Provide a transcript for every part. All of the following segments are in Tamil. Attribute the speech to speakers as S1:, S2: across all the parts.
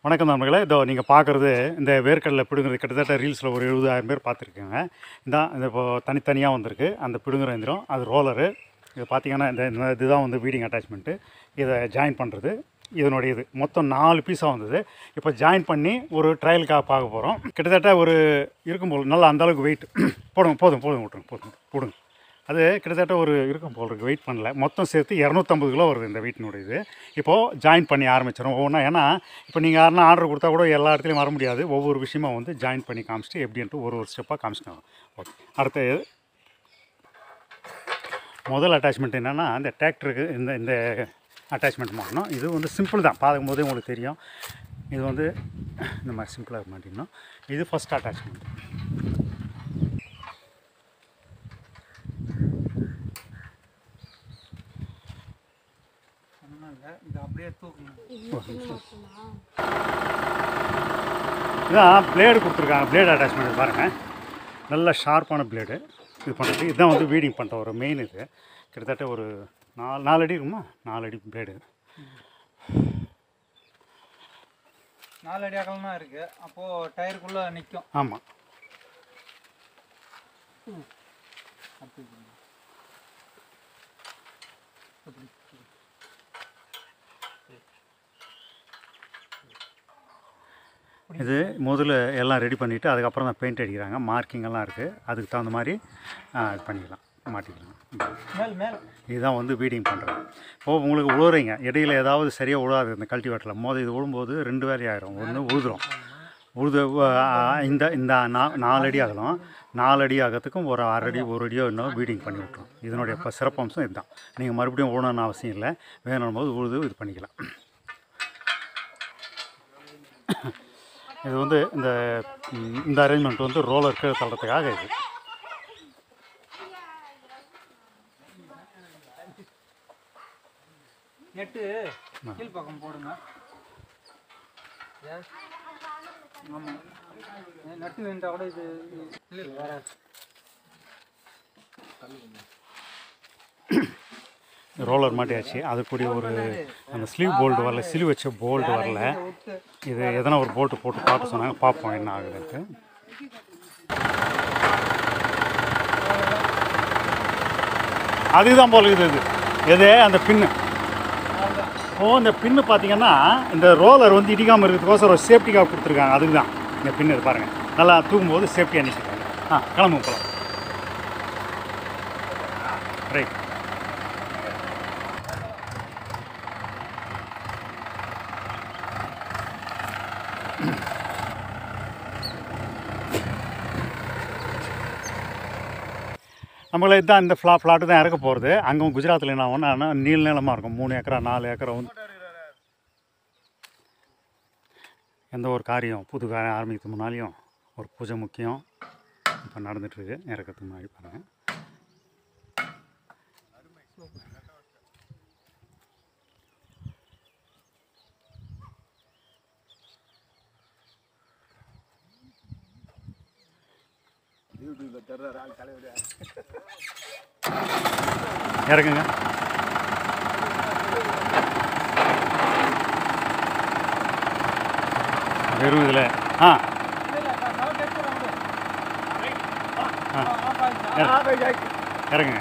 S1: வணக்கம் நண்பர்களே இதோ நீங்கள் பார்க்குறது இந்த வேர்க்கடலை பிடுங்குறது கிட்டத்தட்ட ரீல்ஸில் ஒரு எழுபதாயிரம் பேர் பார்த்துருக்கீங்க இந்த இந்த இப்போ தனித்தனியாக வந்திருக்கு அந்த பிடுங்குற எந்திரம் அது ரோலரு இது பார்த்தீங்கன்னா இந்த இந்த இதுதான் வந்து வீடிங் அட்டாச்மெண்ட்டு இதை ஜாயின் பண்ணுறது இதனுடைய இது மொத்தம் நாலு பீஸாக வந்தது இப்போ ஜாயின் பண்ணி ஒரு ட்ரையலுக்காக பார்க்க போகிறோம் கிட்டத்தட்ட ஒரு இருக்கும் போல் நல்லா அந்த அளவுக்கு வெயிட் போடுங்க போதும் போதும் விட்ருங்க போதும் போடுங்க அது கிட்டத்தட்ட ஒரு இருக்கும் போல் இருக்குது வெயிட் பண்ணல மொத்தம் சேர்த்து இரநூத்தம்பது கிலோ வருது இந்த வெயிட்டினுடைய இது இப்போது ஜாயின் பண்ணி ஆரம்பிச்சிடும் ஒவ்வொன்றா ஏன்னா இப்போ நீங்கள் யாருன்னா ஆர்டர் கொடுத்தா கூட எல்லா இடத்துலையும் வர முடியாது ஒவ்வொரு விஷயமா வந்து ஜாயின் பண்ணி காமிச்சிட்டு எப்படின்ட்டு ஒரு ஒரு ஸ்டெப்பாக காமிச்சிட்டாங்க ஓகே அடுத்து முதல் அட்டாச்மெண்ட் என்னென்னா அந்த டிராக்டருக்கு இந்த இந்த அட்டாச்மெண்ட் மாட்டணும் இது வந்து சிம்பிள் தான் பார்க்கும் போதே உங்களுக்கு தெரியும் இது வந்து இந்த மாதிரி சிம்பிளாக மாட்டிக்கணும் இது ஃபஸ்ட் அட்டாச்மெண்ட்
S2: ஒன்றும் இல்லை இது அப்படியே தூக்கணும்
S1: இதான் பிளேடு கொடுத்துருக்காங்க பிளேடு அட்டாச்மெண்ட் பாருங்கள் நல்ல ஷார்ப்பான பிளேடு இது பண்ணுறது இதுதான் வந்து வீடிங் பண்ணுற ஒரு மெயின் இது கிட்டத்தட்ட ஒரு நாலு நாலு அடி இருக்குமா நாலு அடி பிளேடு
S2: நாலு அடி அகலமா இருக்கு அப்போ டயருக்குள்ள நிற்கும்
S1: ஆமாம் இது முதல்ல எல்லாம் ரெடி பண்ணிவிட்டு அதுக்கப்புறம் தான் பெயிண்ட் அடிக்கிறாங்க மார்க்கிங் எல்லாம் இருக்குது அதுக்கு தகுந்த மாதிரி ஆ, இது பண்ணிக்கலாம் மாட்டிக்கலாம்
S2: மேல் மேல்
S1: இதுதான் வந்து வீடிங் பண்ணுறது இப்போ உங்களுக்கு உழுவுறீங்க இடையில ஏதாவது சரியாக உழாது இந்த கல்டிவேட்டரில் மோத இது உழும்போது ரெண்டு வேலை ஆயிரும் ஒன்று உழுதுரும் உழுது ஆ, இந்த இந்த நா- நாலு அடி அகலம் நாலு அடி ஆகிறதுக்கும் ஒரு அரை அடி ஒரு அடியோ இன்னும் வீடிங் பண்ணி விட்ரும் இதனுடைய இப்போ சிறப்பம்சம் இதுதான் நீங்கள் மறுபடியும் உழணும்னு அவசியம் இல்லை வேணும் போது உழுது இது பண்ணிக்கலாம் இது வந்து இந்த ம், இந்த அரேஞ்ச்மெண்ட் வந்து ரோலர் கீழே தள்ளுறதுக்காக இது
S2: நெட்டு கீழ் பக்கம் போடுங்க ஆமாம் நட்டு வேண்டா கூட இது இல்லை இல்லை வேற
S1: ரோலர் மாட்டியாச்சு அது கூடிய ஒரு அந்த ஸ்லீவ் போல்டு வரல ஸ்லீவ் வச்ச போல்டு வரல
S2: விட்டு
S1: இது எதனா ஒரு போல்ட்டு போட்டு பார்க்க சொன்னாங்க பார்ப்போம் என்ன ஆகுதுன்ட்டு அதுதான் போல இருக்குது இது எது அந்த பின்னு ஓ இந்த பின்னு பார்த்தீங்கன்னா இந்த ரோலர் வந்து இடிக்காமல் இருக்கிறதுக்கோசரம் ஒரு சேஃப்டிக்காக கொடுத்துருக்காங்க அதுக்கு தான் இந்த பின்னு இது பாருங்கள் நல்லா தூக்கும்போது சேஃப்டியாக நிற்கிறாங்க ஆ கிளம்பு போகலாம் ரைட் நம்மள இதுதான் இந்த ஃப்ளா ஃப்ளாட்டு தான் இறக்க போகிறது அங்கே குஜராத்தில் என்ன ஒன்றா நீள நீளமாக இருக்கும் மூணு ஏக்கரா நாலு ஏக்கரா வந்து எந்த ஒரு காரியம் புது காரியம் ஆரம்பிக்கிறதுக்கு முன்னாலையும் ஒரு பூஜை முக்கியம் இப்போ நடந்துகிட்ருக்கு இறக்கிறதுக்கு முன்னாடி பாருங்கள் இறக்குங்க வெறும் இதில் ஆ இறங்குங்க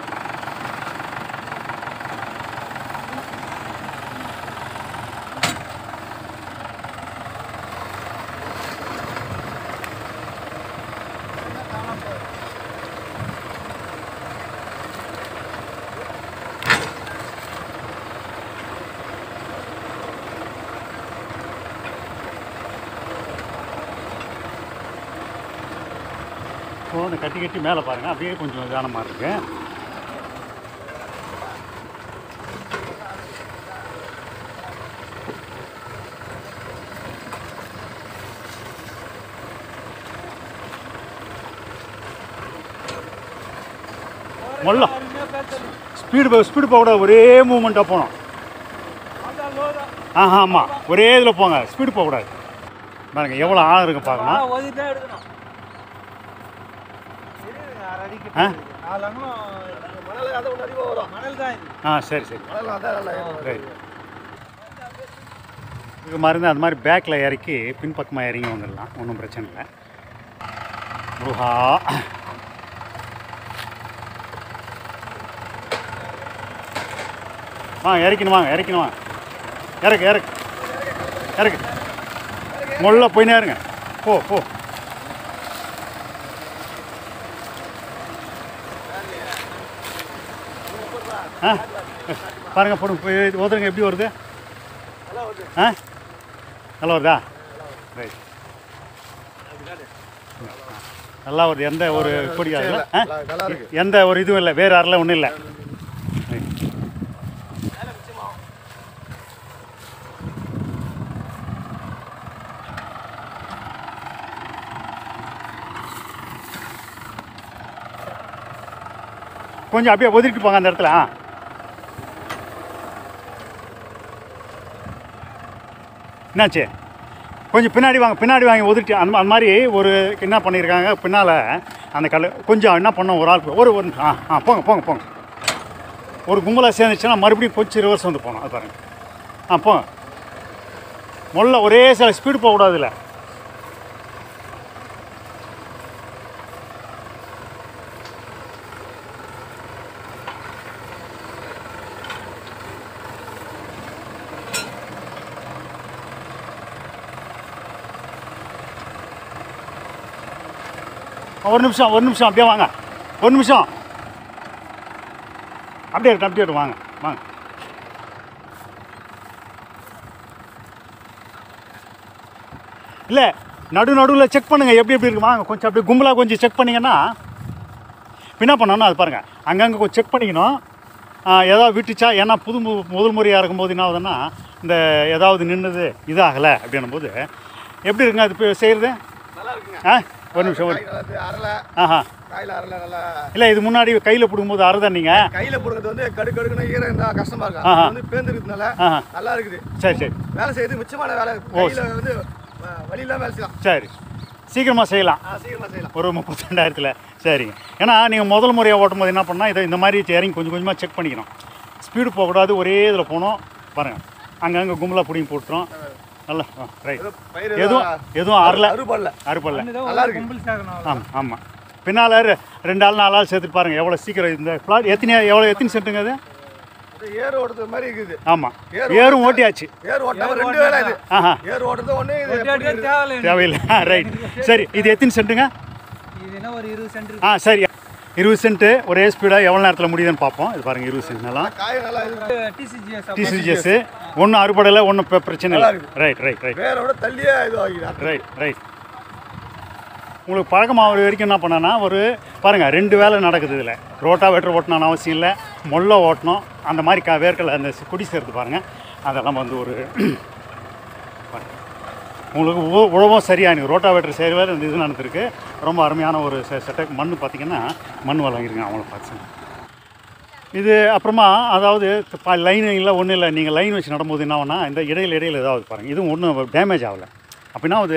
S1: இப்போ அந்த கட்டி கட்டி மேலே பாருங்கள் அப்படியே கொஞ்சம் இதான மாதிரி இருக்கு மொல்லம் ஸ்பீடு ஸ்பீடு போகக்கூடாது ஒரே மூமெண்ட்டாக போகணும் ஆஹா ஆமாம் ஒரே இதில் போங்க ஸ்பீடு போகக்கூடாது பாருங்க எவ்வளோ ஆழம் இருக்கு பார்க்கணும்
S2: ஒதுக்கிட்டே எடுக்கணும் இருங்க, அரை அடிக்கு
S1: ஆ?
S2: நாலு அங்குலம் மணல் தான் இது
S1: ஆ சரி சரி ரைட் இது மருந்து அந்த மாதிரி பேக்கில் இறக்கி பின்பக்கமாக இறங்கி வந்துடலாம் ஒன்றும் பிரச்சனை இல்லை முருகா வாங்க இறக்கணும் வாங்க இறக்கணும் வாங்க இறக்கு இறக்கு இறக்கு முள்ள போயினே இருங்க போ போ ஆ பாருங்க போடுங்க போய் ஓதுருங்க எப்படி வருது ஆ நல்லா வருதா ரைட் நல்லா வருது எந்த ஒரு கொடி ஆகல ஆ?
S3: நல்லா இருக்கு
S1: எந்த ஒரு இதுவும் இல்லை வேறு யாரெல்லாம் ஒன்றும் இல்லை கொஞ்சம் அப்படியே ஒதுக்கிட்டு போங்க அந்த இடத்துல ஆ என்னாச்சு கொஞ்சம் பின்னாடி வாங்க பின்னாடி வாங்கி ஒதுக்கிட்டு அந்த அந்த மாதிரி ஒரு என்ன பண்ணியிருக்காங்க பின்னால் அந்த கல் கொஞ்சம் என்ன பண்ணோம் ஒரு ஆள் ஒரு ஒரு ஆ ஆ போங்க போங்க போங்க ஒரு கும்பலாக சேர்ந்துச்சுன்னா மறுபடியும் கொஞ்சம் ரிவர்ஸ் வந்து போகணும் அது பாருங்க ஆ போங்க முள்ள ஒரே சில ஸ்பீடு போகக்கூடாது இல்லை ஒரு நிமிஷம் ஒரு நிமிஷம் அப்படியே வாங்க ஒரு நிமிஷம் அப்படியே இருக்கட்டும் அப்படியே இருக்கட்டும் வாங்க வாங்க இல்லை நடு நடுவில் செக் பண்ணுங்கள் எப்படி எப்படி இருக்கு வாங்க கொஞ்சம் அப்படியே கும்பலாக கொஞ்சம் செக் பண்ணிங்கன்னா இப்ப என்ன பண்ணணும் அது பாருங்கள் அங்கங்கே கொஞ்சம் செக் பண்ணிக்கணும் ஆ, ஏதாவது விட்டுச்சா ஏன்னா புது மு- முதல் முறையாக இருக்கும்போது என்ன ஆகுதுன்னா இந்த ஏதாவது நின்றுது இதாகலை அப்படின்னும் போது எப்படி இருக்குங்க அது இப்போ செய்கிறது
S3: நல்லா இருக்குங்க
S1: ஆ ஒரு நிமிஷம் ஒரு
S3: காய் நல்லா இருக்கு. அரலை
S1: ஆஹா
S3: காயில் அரலை நல்லா
S1: இல்லை இது முன்னாடி கையில் பிடுங்கும்போது அறுதான் நீங்கள்
S3: கையில புடுங்கிறது வந்து கடு கடுக்குன்னு ஈரம் இருந்தா கஷ்டமா இருக்கும்
S1: ஆஹா.
S3: அது வந்து பேந்துருக்கிறதுனால
S1: ஆஹா
S3: நல்லா இருக்குது
S1: சரி சரி
S3: வேலை செய்யறது மிச்சமான வேலை கையில வந்து அஹ், வலி இல்லாம வேலை செய்யலாம்
S1: சரி சீக்கிரமாக செய்யலாம்
S3: ஆ, சீக்கிரமா செய்யலாம்
S1: ஒரு முப்பத்தி ரெண்டாயிரத்தில் சரிங்க ஏன்னா நீங்கள் முதல் முறையாக ஓட்டும் போது என்ன பண்ணால் இதை இந்த மாதிரி இறங்கி கொஞ்சம் கொஞ்சமாக செக் பண்ணிக்கணும் ஸ்பீடு போகக்கூடாது ஒரே இதில் போகணும் பாருங்கள் அங்கங்கே கும்பலாக பிடிங்கி போட்டுரும் நல்லா ரைட்
S3: ஏதோ பயிர்
S1: எதுவும் எதுவும் அறல
S3: அறுபடல
S1: அறுப்பல்ல
S2: இதுதான்
S3: நல்லா
S2: ஒரு
S3: இருக்கு.
S2: கும்பல் சேகரம்
S1: ஆமாம் ஆமாம் பின்னால் ரெண்டு ஆள் நாலு ஆள் சேர்த்துட்டு பாருங்கள் எவ்வளோ சீக்கிரம் இந்த பிளாட் எத்தனை எவ்வளோ எத்தனை சென்ட்டுங்க அது
S3: அது ஏர் ஓடுறது மாதிரி இருக்குது
S1: ஆமாம்
S3: ஏர்
S1: ஏறும் ஓட்டியாச்சு
S3: ஏர் ஓட்டாம ரெண்டு வேலை இது
S1: ஆஹா
S3: ஏர் ஓட்டுறது ஒண்ணு இது
S2: ஒட்டியாட்டியே தேவையில்லை எனக்கு.
S1: தேவையில்லை ரைட் சரி இது எத்தனை சென்ட்டுங்க
S2: இது என்ன ஒரு இருபது சென்ட்
S1: ஆ சரி இருபது சென்ட்டு ஒரே ஸ்பீடாக எவ்வளோ நேரத்தில் முடியுதுன்னு பார்ப்போம் இது பாருங்கள் இருபது சென்ட்னாலாம்
S3: காய் நல்லா இது
S2: டிசிஜிஎஸ்
S1: டிசிஜிஎஸ் ஒன்றும் அறுபடலை ஒன்றும் பிரச்சனை இல்லை ரைட் ரைட் ரைட்
S3: வேரோட தள்ளியே இது ஆகிடும்
S1: ரைட் ரைட் உங்களுக்கு பழக்கமாகிற வரைக்கும் என்ன பண்ணனா ஒரு பாருங்கள் ரெண்டு வேலை நடக்குது இதில் ரோட்டா வெட்டர் ஓட்டணும்னு அவசியம் இல்லை மொல்ல ஓட்டணும் அந்த மாதிரி க வேர்க்கலை அந்த குடி சேர்த்து பாருங்கள் அதெல்லாம் வந்து ஒரு பாருங்க. உங்களுக்கு உ- உழவும் சரியாக ரோட்டா வெட்டர் செய்கிற வேலை இந்த இது நடந்திருக்கு ரொம்ப அருமையான ஒரு செட்டப் மண் பார்த்தீங்கன்னா மண் வழங்கிருங்க அவங்கள பார்த்து இது அப்புறமா அதாவது லைன் இல்லை ஒன்றும் இல்லை நீங்கள் லைன் வச்சு நடும்போது என்ன ஆகும்னா இந்த இடையில இடையில ஏதாவது பாருங்கள் இதுவும் ஒன்றும் டேமேஜ் ஆகலை அப்படின்னா அது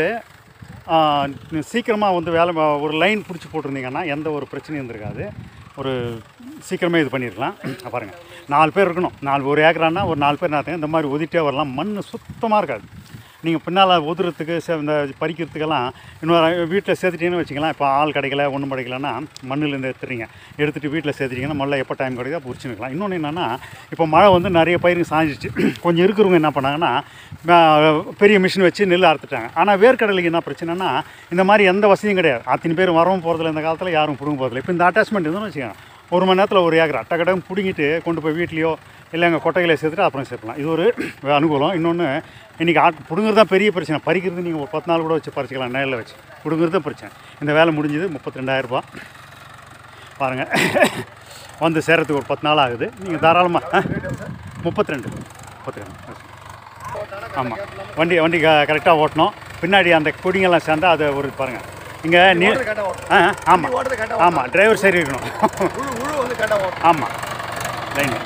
S1: சீக்கிரமாக வந்து வேலை ஒரு லைன் பிடிச்சி போட்டிருந்தீங்கன்னா எந்த ஒரு பிரச்சனையும் இருந்திருக்காது ஒரு சீக்கிரமே இது பண்ணியிருக்கலாம் பாருங்கள் நாலு பேர் இருக்கணும் நாலு ஒரு ஏக்கரானா ஒரு நாலு பேர் நாற்றுங்க இந்த மாதிரி ஒதிட்டே வரலாம் மண் சுத்தமாக இருக்காது நீங்கள் பின்னால் உதுறதுக்கு சே- இந்த பறிக்கிறதுக்கெல்லாம் இன்னொரு வீட்டில் சேர்த்துட்டீங்கன்னு வச்சுக்கலாம் இப்போ ஆள் கிடைக்கல ஒன்றும் கிடைக்கலன்னா மண்ணிலேருந்து எடுத்துறீங்க எடுத்துகிட்டு வீட்டில் சேர்த்துட்டீங்கன்னா மళ్ళీ எப்போ டைம் கிடைக்குதோ பிடிச்சிருக்கலாம் இன்னொன்று என்னென்னா இப்போ மழை வந்து நிறைய பயிருங்க சாஞ்சிச்சு கொஞ்சம் இருக்கிறவங்க என்ன பண்ணாங்கன்னா ஆஹ், பெரிய மிஷின் வச்சு நெல் அறுத்துட்டாங்க ஆனால் வேர்க்கடலைக்கு என்ன பிரச்சனைனா இந்த மாதிரி எந்த வசதியும் கிடையாது அத்தனை பேர் வரவும் போகிறதில்ல இந்த காலத்தில் யாரும் பிடுங்க போகிறதில்ல இப்போ இந்த அட்டாச்மெண்ட் இருந்தோம்னு வச்சுக்கோங்க ஒரு மணி நேரத்தில் ஒரு ஏக்கர் அட்டக்கட்டம் பிடுங்கிட்டு கொண்டு போய் வீட்லேயோ இல்லை எங்கள் கொட்டைகளை சேர்த்துட்டு அப்புறம் சேர்க்கலாம் இது ஒரு அனுகூலம் இன்னொன்று இன்றைக்கி ஆட் பிடுங்குறது தான் பெரிய பிரச்சனை பறிக்கிறது நீங்கள் ஒரு பத்து நாள் கூட வச்சு பறிச்சிக்கலாம் நேரில் வச்சு பிடுங்குறது தான் பிரச்சனை இந்த வேலை முடிஞ்சது முப்பத்தி ரெண்டாயிரரூபா பாருங்கள் வந்து சேரத்துக்கு ஒரு பத்து நாள் ஆகுது நீங்கள் தாராளமாக முப்பத்தி ரெண்டு முப்பத்தி ரெண்டு ஆமாம் வண்டி வண்டி க கரெக்டாக ஓட்டணும் பின்னாடி அந்த கொடிங்கெல்லாம் சேர்ந்தா அதை ஒரு பாருங்கள் இங்கே நீ
S3: ஓட்டுறது கரெக்டாக ஓட்டும்
S1: ஆ ஆமாம்
S3: ஓட்டுறது கரெக்டாக
S1: ஆமாம் டிரைவர் சரி இருக்கணும்
S3: உழு உழு வந்து கரெக்டாக ஓட்டும்
S1: ஆமாம் லைன்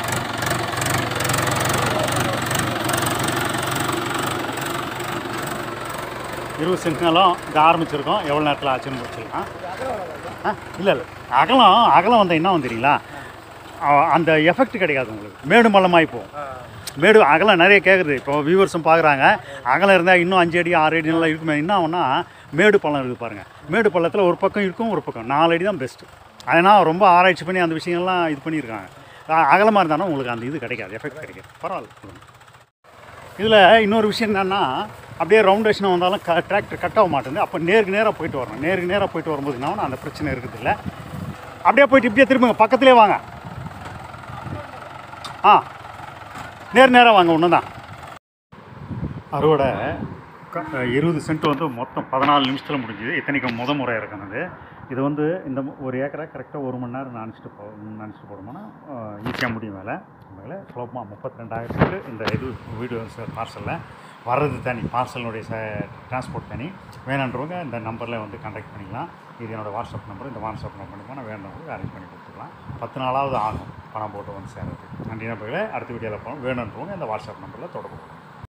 S1: இருபது சென்ட்னாலும் இது ஆரம்பிச்சிருக்கோம் எவ்வளோ நேரத்தில் ஆச்சுன்னு முடிச்சிடலாம் ஆ இல்லை இல்லை அகலம் அகலம் வந்தால் என்ன வந்து தெரியுங்களா அ- அந்த எஃபெக்ட் கிடைக்காது உங்களுக்கு மேடு மல்லமாகி போகும் மேடு அகலம் நிறைய கேட்குது இப்போ வியூவர்ஸும் பார்க்குறாங்க அகலம் இருந்தால் இன்னும் அஞ்சு அடி ஆறு அடி நல்லா இருக்குமே என்ன ஆகும்னா மேடு பள்ளம் இருக்குது பாருங்கள் மேடு பள்ளத்தில் ஒரு பக்கம் இருக்கும் ஒரு பக்கம் நாலு அடி தான் பெஸ்ட்டு அதனால் ரொம்ப ஆராய்ச்சி பண்ணி அந்த விஷயங்கள்லாம் இது பண்ணியிருக்காங்க அகலமாக இருந்தாலும் உங்களுக்கு அந்த இது கிடைக்காது எஃபெக்ட் கிடைக்காது பரவாயில்ல இதில் இன்னொரு விஷயம் என்னென்னா அப்படியே ரவுண்ட் ரேஷனாக வந்தாலும் க டிராக்டர் கட் ஆக மாட்டேங்குது அப்போ நேருக்கு நேராக போயிட்டு வரணும் நேருக்கு நேராக போயிட்டு வரும்போது என்ன ஆகும்னா அந்த பிரச்சனை இருக்குது இல்லை அப்படியே போயிட்டு இப்படியே திரும்புங்க பக்கத்துலேயே வாங்க ஆ நேர் நேராக வாங்க ஒன்று தான் அறுவடை க இருபது சென்ட் வந்து மொத்தம் பதினாலு நிமிஷத்தில் முடிஞ்சுது இத்தனைக்கு முத முறை இறக்குனது இது வந்து இந்த மு- ஒரு ஏக்கரை கரெக்டாக ஒரு மணி நேரம் நினச்சிட்டு போ நினச்சிட்டு போடணும்னா ஈஸியாக முடியும் வேலை வேலை சுலபமாக முப்பத்தி ரெண்டாயிரத்துக்கு இந்த இது வீடியோ பார்சலில் வர்றது தனி பார்சலுடைய ச டிரான்ஸ்போர்ட் தனி வேணுன்றவங்க இந்த நம்பரில் வந்து கான்டாக்ட் பண்ணிக்கலாம் இது என்னோடய வாட்ஸ்அப் நம்பர் இந்த வாட்ஸ்அப் நம்பர் நான் வேணுன்றவங்களுக்கு அரேஞ்ச் பண்ணி கொடுத்துக்கலாம் பத்து நாளாவது ஆகும் பணம் போட்டு வந்து சேர்றது நன்றி நம்பர்களே அடுத்த வீடியோவில் போகணும் வேணுன்றவங்க இந்த வாட்ஸ்அப் நம்பரில் தொடர்பு கொள்ளுங்க.